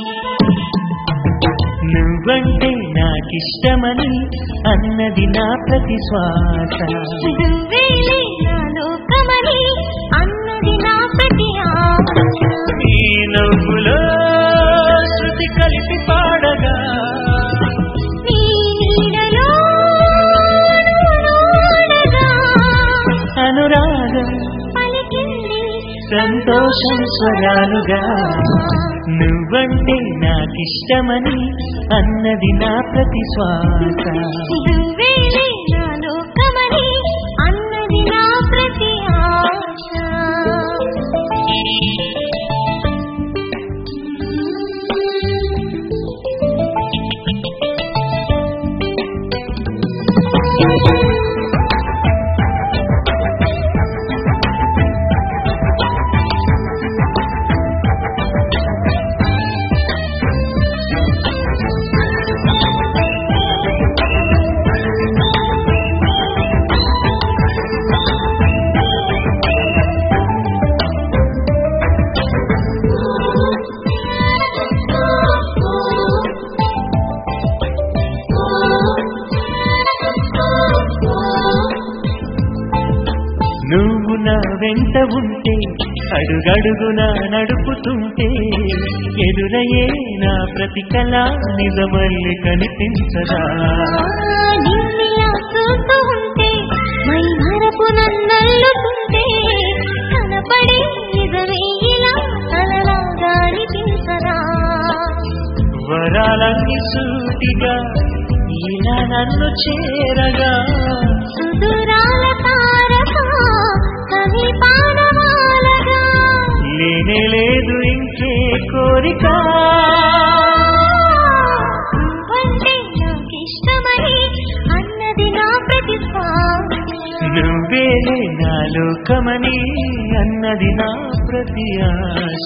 నువ్వంటే నాకిష్టమని అన్నది నా ప్రతి శ్వాస నువ్వేలే నా లోకమని అన్నది నా ప్రతి ఆశ ఈ నవ్వులో శృతి కలిపి పాడగా నీ నీడలో నూనూడగా అనురాగం పలికింది సంతోషం స్వరాలుగా నువ్వంటే నాకిష్టమని అన్నది నా ప్రతి శ్వాస నువ్వేలే నా లోకమని అన్నది నా ప్రతి ఆశ నువ్వు నా వెంట ఉంటే అడుగడుగున నడుపుతుంటే ఎదురయ్యే నా ప్రతి కళ నిజమల్లి కనిపించదా నిన్నిలా చూస్తూ ఉంటే మై మరపు నన్నల్లుతుంటే కనపడే నిజమే ఇలా కలలాగా అనిపించరా వరాలన్నీ సూటిగా ఇలా నన్ను చేరగా సుదురాల తారక కవి పాడవాలగా లేనే లేదు ఇంకే కోరిక నువ్వంటే నాకిష్టమని అన్నది నా ప్రతి శ్వాస నువ్వేలే నా లోకమని అన్నది నా ప్రతి ఆశ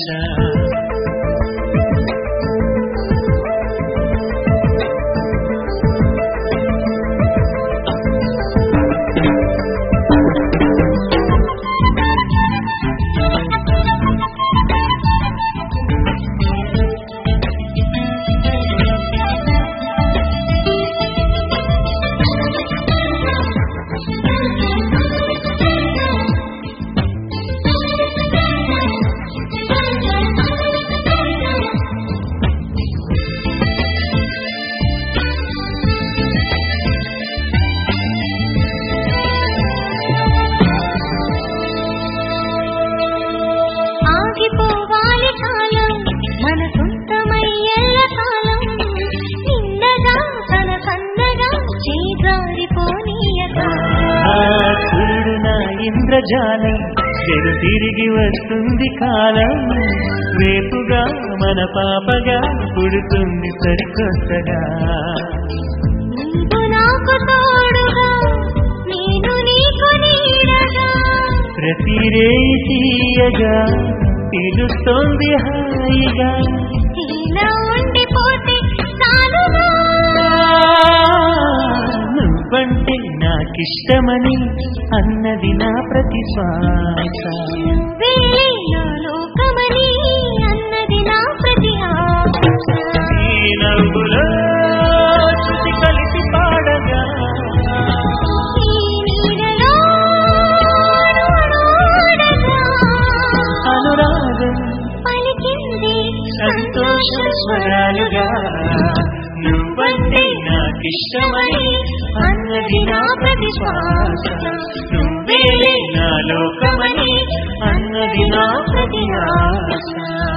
ఆగిపోవాలి కాలం మన సొంతమయ్యేల కాలం నిన్నగా తన కన్నగా చేజారిపోనీయగా ఆ చూడు నా ఇంద్రజాలం చెడు తిరిగి వస్తుంది కాలం రేపుగా మన పాపగా పుడుతుంది సరికొత్తగా నీవు నాకు తోడుగా నేను నీకు నీడగా ప్రతి రేయి తీయగా పిలుస్తోంది హాయిగా ఇలా ఉండిపోతే చాలుగా నువ్వంటే నాకిష్టమని అన్నది నా ప్రతి శ్వాస నువ్వే నా లోకమని అన్నది నా ప్రతి ఆశ ఈ నవ్వులో శృతి కలిపి పాడగా ఈ నీడలో నూనూడగా అనురాగం పలికింది సంతోషం స్వరాలుగా నువ్వంటే నాకిష్టమని అన్నది నా ప్రతి శ్వాస నువ్వేలే నా లోకమని అన్నది నా ప్రతి ఆశ